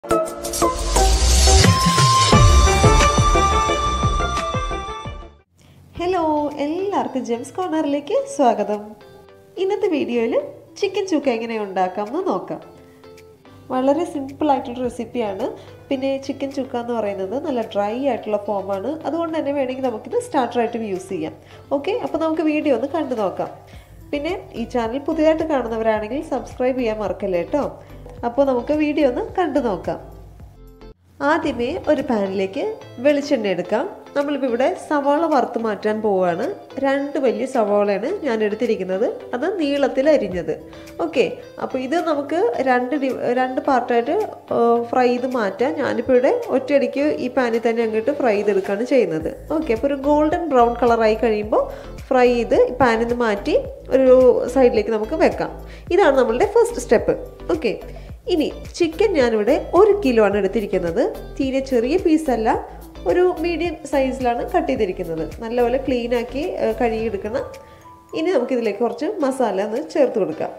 hello എല്ലാവർക്കും Gems കോർണറിലേക്ക് സ്വാഗതം ഇന്നത്തെ വീഡിയോയിൽ ചിക്കൻ ചൂക്ക എങ്ങനെ ഉണ്ടാക്കാമെന്ന് നോക്കാം വളരെ സിമ്പിൾ ആയിട്ടുള്ള റെസിപ്പിയാണ് പിന്നെ ചിക്കൻ ചുക്ക എന്ന് പറയുന്നത് നല്ല ഡ്രൈ ആയിട്ടുള്ള ഫോമാണ് അതുകൊണ്ട് തന്നെ വേണമെങ്കിൽ നമുക്കിത് സ്റ്റാർട്ടറായിട്ടും യൂസ് ചെയ്യാം ഓക്കെ അപ്പോൾ നമുക്ക് വീഡിയോ ഒന്ന് കണ്ടു നോക്കാം പിന്നെ ഈ ചാനൽ പുതിയതായിട്ട് കാണുന്നവരാണെങ്കിൽ സബ്സ്ക്രൈബ് ചെയ്യാൻ മറക്കല്ലേ കേട്ടോ അപ്പോൾ നമുക്ക് വീഡിയോ ഒന്ന് കണ്ടു നോക്കാം ആദ്യമേ ഒരു പാനിലേക്ക് വെളിച്ചെണ്ണ എടുക്കാം നമ്മളിപ്പോൾ ഇവിടെ സവാള വറുത്ത് മാറ്റാൻ പോവുകയാണ് രണ്ട് വലിയ സവാളയാണ് ഞാൻ എടുത്തിരിക്കുന്നത് അത് നീളത്തിൽ അരിഞ്ഞത് ഓക്കെ അപ്പോൾ ഇത് നമുക്ക് രണ്ട് ഡി രണ്ട് പാർട്ടായിട്ട് ഫ്രൈ ചെയ്ത് മാറ്റാം ഞാനിപ്പോൾ ഇവിടെ ഒറ്റയടിക്ക് ഈ പാനിൽ തന്നെ അങ്ങോട്ട് ഫ്രൈ ചെയ്തെടുക്കുകയാണ് ചെയ്യുന്നത് ഓക്കെ അപ്പോൾ ഒരു ഗോൾഡൻ ബ്രൗൺ കളറായി കഴിയുമ്പോൾ ഫ്രൈ ചെയ്ത് പാനിൽ നിന്ന് മാറ്റി ഒരു സൈഡിലേക്ക് നമുക്ക് വെക്കാം ഇതാണ് നമ്മളുടെ ഫസ്റ്റ് സ്റ്റെപ്പ് ഓക്കെ ഇനി ചിക്കൻ ഞാനിവിടെ ഒരു കിലോ ആണ് എടുത്തിരിക്കുന്നത് തീരെ ചെറിയ പീസല്ല ഒരു മീഡിയം സൈസിലാണ് കട്ട് ചെയ്തിരിക്കുന്നത് നല്ലപോലെ ക്ലീൻ ആക്കി കഴുകിയെടുക്കണം ഇനി നമുക്കിതിലേക്ക് കുറച്ച് മസാല ഒന്ന് ചേർത്ത് കൊടുക്കാം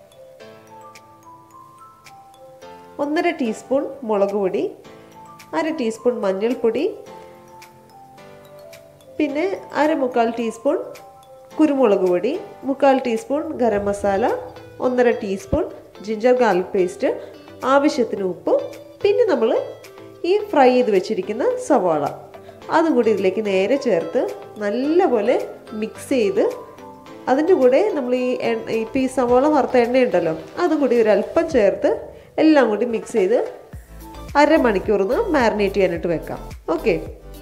ഒന്നര ടീസ്പൂൺ മുളക് പൊടി അര ടീസ്പൂൺ മഞ്ഞൾപ്പൊടി പിന്നെ അര മുക്കാൽ ടീസ്പൂൺ കുരുമുളക് പൊടി മുക്കാൽ ടീസ്പൂൺ ഗരം മസാല ഒന്നര ടീസ്പൂൺ ജിഞ്ചർ ഗാർലിക് പേസ്റ്റ് ആവശ്യത്തിന് ഉപ്പ് പിന്നെ നമ്മൾ ഈ ഫ്രൈ ചെയ്ത് വെച്ചിരിക്കുന്ന സവാള അതും കൂടി ഇതിലേക്ക് നേരെ ചേർത്ത് നല്ലപോലെ മിക്സ് ചെയ്ത് അതിൻ്റെ കൂടെ നമ്മൾ ഈ എണ്ണ ഇപ്പോൾ ഈ സവാള വറുത്ത എണ്ണയുണ്ടല്ലോ അതും കൂടി ഒരല്പം ചേർത്ത് എല്ലാം കൂടി മിക്സ് ചെയ്ത് അരമണിക്കൂറിന്ന് മാരിനേറ്റ് ചെയ്യാനായിട്ട് വെക്കാം ഓക്കെ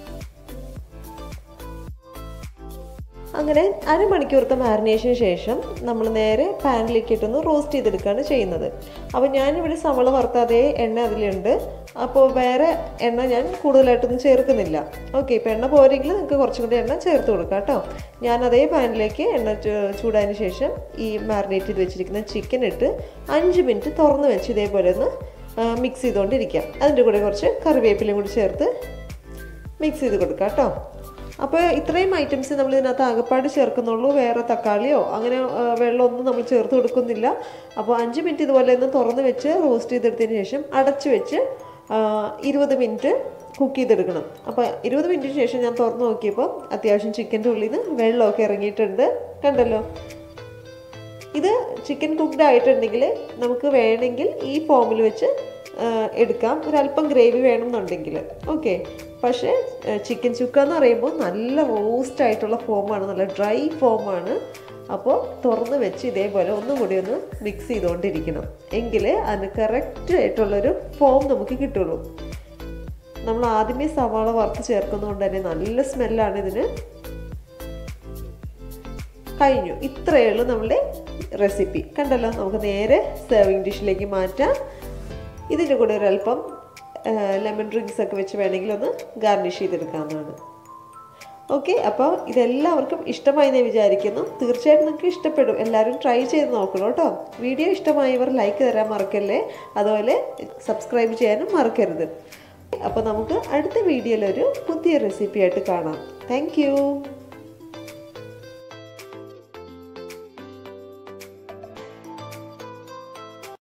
അങ്ങനെ അരമണിക്കൂറത്തെ മാരിനേഷന് ശേഷം നമ്മൾ നേരെ പാനിലേക്ക് ഇട്ടൊന്ന് റോസ്റ്റ് ചെയ്തെടുക്കുകയാണ് ചെയ്യുന്നത് അപ്പോൾ ഞാനിവിടെ സവള വറുത്ത അതേ എണ്ണ അതിലുണ്ട് അപ്പോൾ വേറെ എണ്ണ ഞാൻ കൂടുതലായിട്ടൊന്നും ചേർക്കുന്നില്ല ഓക്കെ ഇപ്പോൾ എണ്ണ പോരെങ്കിൽ നിങ്ങൾക്ക് കുറച്ചും കൂടി എണ്ണ ചേർത്ത് കൊടുക്കാം കേട്ടോ ഞാൻ അതേ പാനിലേക്ക് എണ്ണ ചൂടായതിന് ശേഷം ഈ മാരിനേറ്റ് ചെയ്ത് വെച്ചിരിക്കുന്ന ചിക്കൻ ഇട്ട് അഞ്ച് മിനിറ്റ് തുറന്ന് വെച്ച് ഇതേപോലെ ഒന്ന് മിക്സ് ചെയ്തുകൊണ്ടിരിക്കാം അതിൻ്റെ കൂടെ കുറച്ച് കറിവേപ്പിലയും കൂടി ചേർത്ത് മിക്സ് ചെയ്ത് കൊടുക്കാം കേട്ടോ അപ്പോൾ ഇത്രയും ഐറ്റംസ് നമ്മൾ ഇതിനകത്ത് ആകപ്പാട് ചേർക്കുന്നുള്ളൂ വേറെ തക്കാളിയോ അങ്ങനെ വെള്ളമൊന്നും നമ്മൾ ചേർത്ത് കൊടുക്കുന്നില്ല അപ്പോൾ അഞ്ച് മിനിറ്റ് ഇതുപോലെ ഒന്ന് തുറന്ന് വെച്ച് റോസ്റ്റ് ചെയ്തെടുത്തതിന് ശേഷം അടച്ച് വെച്ച് ഇരുപത് മിനിറ്റ് കുക്ക് ചെയ്തെടുക്കണം അപ്പോൾ ഇരുപത് മിനിറ്റിന് ശേഷം ഞാൻ തുറന്ന് നോക്കിയപ്പോൾ അത്യാവശ്യം ചിക്കൻ്റെ ഉള്ളിൽ നിന്ന് വെള്ളമൊക്കെ ഇറങ്ങിയിട്ടുണ്ട് കണ്ടല്ലോ ഇത് ചിക്കൻ കുക്ക്ഡ് ആയിട്ടുണ്ടെങ്കിൽ നമുക്ക് വേണമെങ്കിൽ ഈ ഫോമിൽ വെച്ച് എടുക്കാം ഒരല്പം ഗ്രേവി വേണമെന്നുണ്ടെങ്കിൽ ഓക്കെ പക്ഷേ ചിക്കൻ ചുക്ക എന്ന് പറയുമ്പോൾ നല്ല റോസ്റ്റ് ആയിട്ടുള്ള ഫോമാണ് നല്ല ഡ്രൈ ഫോമാണ് അപ്പോൾ തുറന്ന് വെച്ച് ഇതേപോലെ ഒന്നും കൂടി ഒന്ന് മിക്സ് ചെയ്തുകൊണ്ടിരിക്കണം എങ്കിൽ അതിന് കറക്റ്റ് ആയിട്ടുള്ളൊരു ഫോം നമുക്ക് കിട്ടുള്ളൂ നമ്മൾ ആദ്യമേ സവാള വറുത്ത് ചേർക്കുന്നതുകൊണ്ട് തന്നെ നല്ല സ്മെല്ലാണ് ഇതിന് കഴിഞ്ഞു ഇത്രയേ ഉള്ളൂ നമ്മുടെ റെസിപ്പി കണ്ടല്ലോ നമുക്ക് നേരെ സെർവിങ് ഡിഷിലേക്ക് മാറ്റാം ഇതിൻ്റെ കൂടെ ഒരല്പം ലെമൺ ഡ്രിങ്ക്സ് ഒക്കെ വെച്ച് വേണമെങ്കിൽ ഒന്ന് ഗാർണിഷ് ചെയ്തെടുക്കാവുന്നതാണ് ഓക്കെ അപ്പോൾ ഇതെല്ലാവർക്കും ഇഷ്ടമായി ഞാൻ വിചാരിക്കുന്നു തീർച്ചയായിട്ടും നിങ്ങൾക്ക് ഇഷ്ടപ്പെടും എല്ലാവരും ട്രൈ ചെയ്ത് നോക്കണം കേട്ടോ വീഡിയോ ഇഷ്ടമായവർ ലൈക്ക് തരാൻ മറക്കല്ലേ അതുപോലെ സബ്സ്ക്രൈബ് ചെയ്യാനും മറക്കരുത് അപ്പോൾ നമുക്ക് അടുത്ത വീഡിയോയിലൊരു പുതിയ റെസിപ്പി ആയിട്ട് കാണാം താങ്ക്